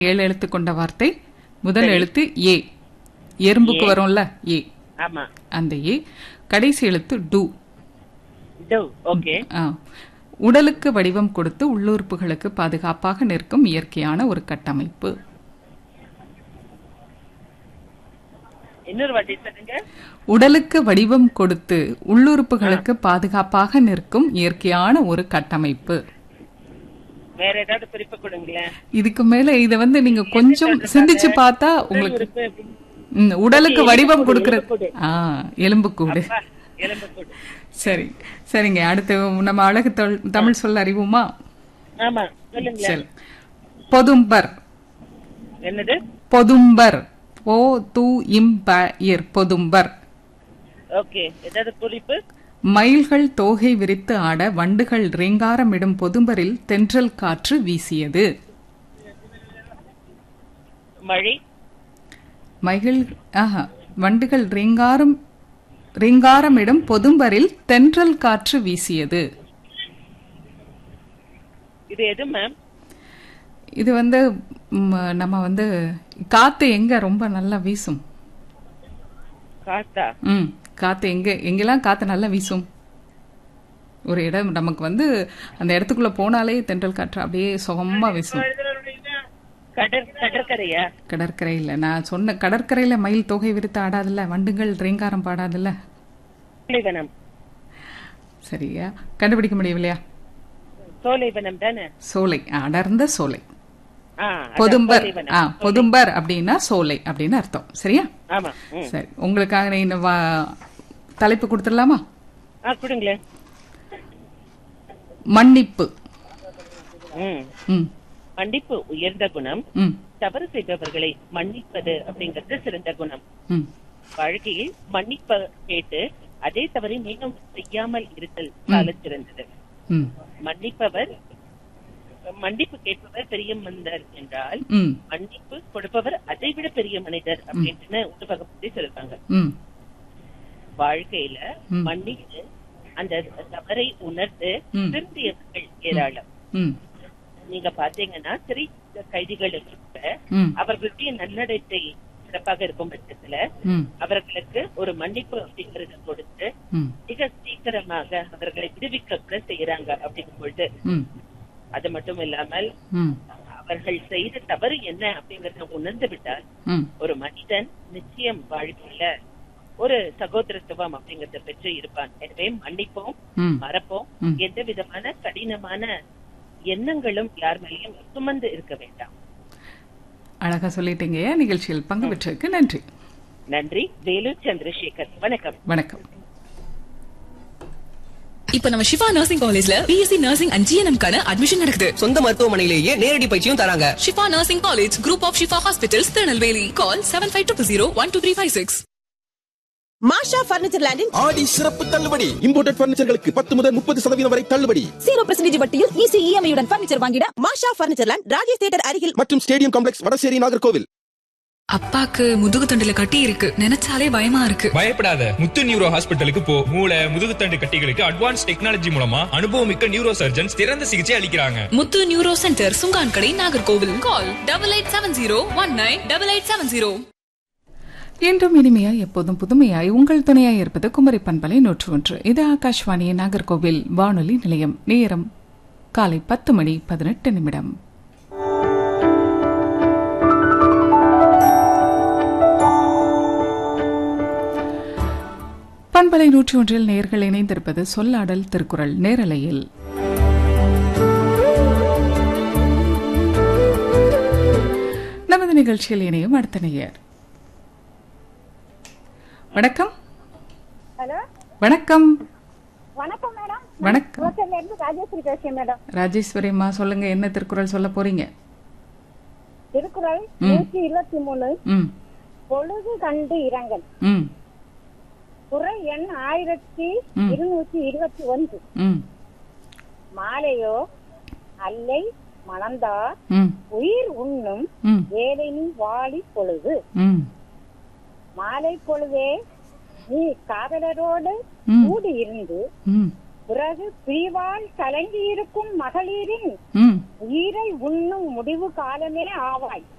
ஏழு எழுத்து கொண்ட வார்த்தை முதல் எழுத்து ஏ எறும்புக்கு வரும்ல ஏ ஆமா அந்த ஏ கடைசி எழுத்து டு டவ் ஓகே ஆ. உடலுக்கு வடிவம் கொடுத்து உள்ளுறுப்புகளுக்கு பாதுகாப்பாக நிற்கும் இயற்கையான ஒரு கட்டமைப்பு இன்னொரு வாட்டி சொல்லுங்க உடலுக்கு வடிவம் கொடுத்து உள்ளுறுப்புகளுக்கு பாதுகாப்பாக நிற்கும் இயற்கையான ஒரு கட்டமைப்பு வேற ஏதாவது குறிப்பு கொடுங்களேன் இதுக்கு மேல இத வந்து நீங்க கொஞ்சம் சிந்திச்சு பார்த்தா உங்களுக்கு குறிப்பு அப்படின்னு ம், உடலுக்கு வடிவம் கொடுக்கறது எலும்புக்கூடு. ஆ எலும்புக்கூடு அப்பா, எலும்பு கூடு சரி சரிங்க அடுத்து நம்ம அழகு தொல்- தமிழ் சொல்ல அறிவுமா ஆமா சொல்லுங்க சரி பொதும்பர் என்னது பொதும்பர் போ து இம் ப இர் பொதும்பர் ஓகே ஏதாவது குறிப்பு மயில்கள் தோகை விரித்து ஆட வண்டுகள் ரீங்காரமிடும் பொதும்பரில் தென்றல் காற்று வீசியது மழை மயில் ஆஹா வண்டுகள் ரீங்காரம் ரீங்காரமிடும் பொதும்பரில் தென்றல் காற்று வீசியது இது எது மேம் இது வந்து ம், நம்ம வந்து காத்து எங்க ரொம்ப நல்லா வீசும் காத்தா ம் காத்து எங்க எங்கெல்லாம் காத்து நல்லா வீசும் ஒரு இடம் நமக்கு வந்து அந்த இடத்துக்குள்ள போனாலே தென்றல் காற்று அப்படியே சுகமா வீசும் கடற் கடற்கரையா கடற்கரையில நான் சொன்ன கடற்கரையில மயில் தொகை விரித்து ஆடாதுல்ல வண்டுகள் ரீங்காரம் பாடாதுல்ல சோலைவனம் சரியா கண்டுபிடிக்க முடியவில்லையா சோலைவனம் தானே சோலை அடர்ந்த சோலை ஆ, அதான் பொதும்பர் சோலைவனம். ஆ பொதும்பர் அப்படின்னா சோலை அப்படின்னு அர்த்தம் சரியா ஆமா ம். சரி உங்களுக்காக நான் இந்த வா- தலைப்பு கொடுத்துடலாமா ஆ கொடுங்களேன் மன்னிப்பு ம் ம் மன்னிப்பு உயர்ந்த குணம் ம் தவறு செய்பவர்களை மன்னிப்பது அப்படிங்கிறது சிறந்த குணம் ம் வாழ்க்கையில் மன்னிப்ப கேட்டு அதே தவறை மீண்டும் செய்யாமல் இருத்தல் சாலச் சிறந்தது ம் மன்னிப்பவர் மன்னிப்பு கேட்பவர் பெரிய மனிதர் என்றால் ம் மன்னிப்பு கொடுப்பவர் அதை விட பெரிய மனிதர் அப்படின்னு உலகத்தை சொல்லுவாங்க ம் வாழ்க்கையில ம். மன்னித்து அந்த தவறை உணர்ந்து ம். திருந்தியவர்கள் ஏராளம் ம் நீங்க பாத்தீங்கன்னா சிறை கைதிகளுக்கு கூட ம் அவர்களுடைய நன்னடத்தை சிறப்பாக இருக்கும் பட்சத்துல ம் அவர்களுக்கு ஒரு மன்னிப்பு அப்படிங்கறத கொடுத்து ம் மிக சீக்கிரமாக அவர்களை விடுவிக்க கூட செய்யறாங்க அப்படிங்கும் பொழுது ம் அது மட்டும் இல்லாமல் ம் அவர்கள் செய்த தவறு என்ன அப்படிங்கறத உணர்ந்து விட்டால் ம் ஒரு மனிதன் நிச்சயம் வாழ்க்கையில ஒரு சகோதரத்துவம் அப்படிங்கறத பெற்று இருப்பான் எனவே மன்னிப்போம் ம் மறப்போம் ம். எந்த விதமான கடினமான எண்ணங்களும் யார் மேலேயும் சுமந்து இருக்க வேண்டாம் அழகா சொல்லிட்டீங்க நிகழ்ச்சியில் பங்கு பெற்றதுக்கு நன்றி நன்றி வேலு சந்திரசேகர் வணக்கம் வணக்கம் இப்ப நம்ம சிவா நர்சிங் காலேஜ்ல பிஎஸ்சி நர்சிங் அண்ட் ஜிஎன்எம் கான அட்மிஷன் நடக்குது சொந்த மருத்துவமனையிலேயே நேரடி பயிற்சியும் தராங்க Shifa nursing college group of Shifa hospitals Tirunelveli call seven five two zero one two three five six Masha furniture லேண்டில் ஆடி சிறப்பு தள்ளுபடி இம்போர்ட்டட் பர்னிச்சர்களுக்கு பத்து முதல் முப்பது சதவீதம் வரை தள்ளுபடி ஜீரோ பர்சன்டேஜ் வட்டியில் ஈஸி இஎம்ஐயுடன் பர்னிச்சர் வாங்கிட Masha furniture land Rajesh theatre அருகில் மற்றும் ஸ்டேடியம் காம்ப்ளெக்ஸ் வடசேரி நாகர்கோவில் அப்பாக்கு முதுகு தண்டுல கட்டி இருக்கு நினைச்சாலே பயமா இருக்கு பயப்படாத முத்து நியூரோ ஹாஸ்பிட்டலுக்கு போ மூளை முதுகுத்தண்டு கட்டிகளுக்கு அட்வான்ஸ் டெக்னாலஜி மூலமா அனுபவமிக்க நியூரோ சர்ஜன்ஸ் சிறந்த சிகிச்சை அளிக்கிறாங்க Muthu neuro centre Sungankadai Nagercoil call double eight seven zero one nine double eight seven zero என்றும் இனிமையாய் எப்போதும் புதுமையாய் உங்கள் துணையாய் இருப்பது குமரி பண்பலை நூற்று ஒன்று இது ஆகாஷ்வாணியின் நாகர்கோவில் வானொலி நிலையம் நேரம் காலை பத்து மணி பதினெட்டு நிமிடம் பண்பலை நூற்றி ஒன்றில் நேர்கள் இணைந்திருப்பது சொல்லாடல் திருக்குறள் நேரலையில் நமது நிகழ்ச்சியில் இணையும் அடுத்த நேயர் வணக்கம் ஹலோ வணக்கம் வணக்கம் மேடம் வணக்கம் ஹோட்டல்ல இருந்து ராஜேஸ்வரி பேசுறேன் மேடம் ராஜேஸ்வரி அம்மா சொல்லுங்க என்ன திருக்குறள் சொல்ல போறீங்க திருக்குறள் ம். நூற்றி இருபத்தி மூணு ம் பொழுது கண்டு இரங்கல் ம் குறை எண் ஆயிரத்தி ம். இருநூற்றி இருபத்தி ஒன்று ம் மாலையோ அல்லை மணந்தார் ம் உயிர் உண்ணும் ம் வேலைனி வாழி பொழுது ம் மாலை பொழுதே நீ காதலரோடு ம். கூடி இருந்து ம் பிறகு பிரிவால் கலங்கியிருக்கும் மகளிரின் ம் உயிரை உண்ணும் முடிவு காலமே ஆவாய்